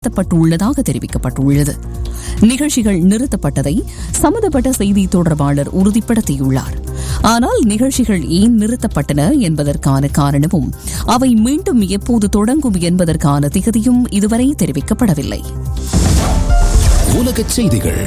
நிறுத்தப்பட்டுள்ளதாக தெரிவிக்கப்பட்டுள்ளது நிகழ்ச்சிகள் நிறுத்தப்பட்டதை சம்பந்தப்பட்ட செய்தி தொடர்பாளர் உறுதிப்படுத்தியுள்ளார் ஆனால் நிகழ்ச்சிகள் ஏன் நிறுத்தப்பட்டன என்பதற்கான காரணமும் அவை மீண்டும் எப்போது தொடங்கும் என்பதற்கான திகதியும் இதுவரை தெரிவிக்கப்படவில்லை உலகச் செய்திகள்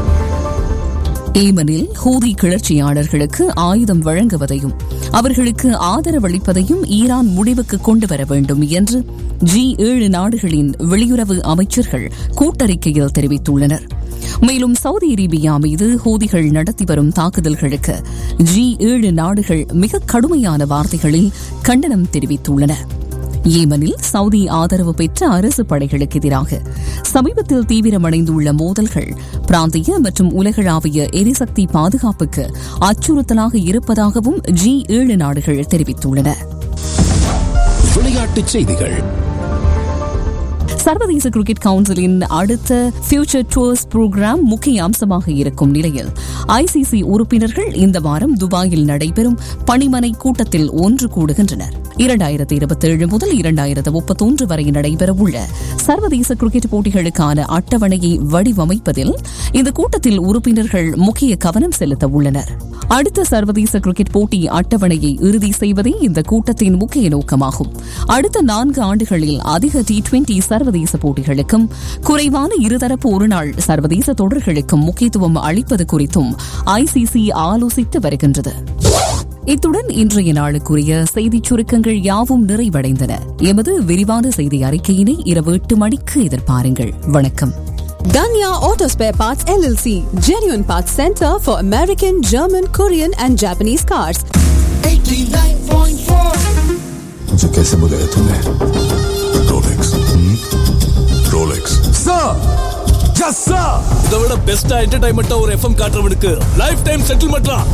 ஏமனில் ஹூதி கிளர்ச்சியாளர்களுக்கு ஆயுதம் வழங்குவதையும் அவர்களுக்கு ஆதரவளிப்பதையும் ஈரான் முடிவுக்கு கொண்டு வர வேண்டும் என்று ஜி ஏழு நாடுகளின் வெளியுறவு அமைச்சர்கள் கூட்டறிக்கையில் தெரிவித்துள்ளனர் மேலும் சவுதி அரேபியா மீது ஹூதிகள் நடத்தி வரும் தாக்குதல்களுக்கு ஜி ஏழு நாடுகள் மிக கடுமையான வார்த்தைகளில் கண்டனம் தெரிவித்துள்ளன ஏமனில் சவுதி ஆதரவு பெற்ற அரசு படைகளுக்கு எதிராக சமீபத்தில் தீவிரமடைந்துள்ள மோதல்கள் பிராந்திய மற்றும் உலகளாவிய எரிசக்தி பாதுகாப்புக்கு அச்சுறுத்தலாக இருப்பதாகவும் ஜி ஏழு நாடுகள் தெரிவித்துள்ளன விளையாட்டுச் செய்திகள் சர்வதேச கிரிக்கெட் கவுன்சிலின் அடுத்த ஃபியூச்சர் டூர்ஸ் புரோகிராம் முக்கிய அம்சமாக இருக்கும் நிலையில் ஐசிசி உறுப்பினர்கள் இந்த வாரம் துபாயில் நடைபெறும் பணிமனை கூட்டத்தில் ஒன்று கூடுகின்றனர் இரண்டாயிரத்தி இருபத்தி ஏழு முதல் இரண்டாயிரத்து முப்பத்தொன்று வரை நடைபெறவுள்ள சர்வதேச கிரிக்கெட் போட்டிகளுக்கான அட்டவணையை வடிவமைப்பதில் இந்த கூட்டத்தில் உறுப்பினர்கள் முக்கிய கவனம் செலுத்த உள்ளனர் அடுத்த சர்வதேச கிரிக்கெட் போட்டி அட்டவணையை இறுதி செய்வதே இந்த கூட்டத்தின் முக்கிய நோக்கமாகும் அடுத்த நான்கு ஆண்டுகளில் அதிக டி டுவெண்டி சர்வதேச போட்டிகளுக்கும் குறைவான இருதரப்பு ஒருநாள் சர்வதேச தொடர்களுக்கும் முக்கியத்துவம் அளிப்பது குறித்தும் ஐசிசி ஆலோசித்து வருகின்றது இத்துடன் இன்றைய நாளுக்குரிய செய்திச் சுருக்கங்கள் யாவும் நிறைவடைந்தன எமது விரிவான செய்தி அறிக்கையினை இரவு எட்டு மணிக்கு எதிர்பாருங்கள் வணக்கம் Danya Auto Spare Parts LLC, genuine parts center for American, German, Korean, and Japanese cars. 89.4 मुझे कैसे बुलाया तूने रोलेक्स रोलेक्स இதை விட பெஸ்டா என்டர்டைன்மெண்டா ஒரு எஃப்எம் காட்டுறவனுக்கு லைஃப் டைம் செட்டில்மெண்ட்லாம்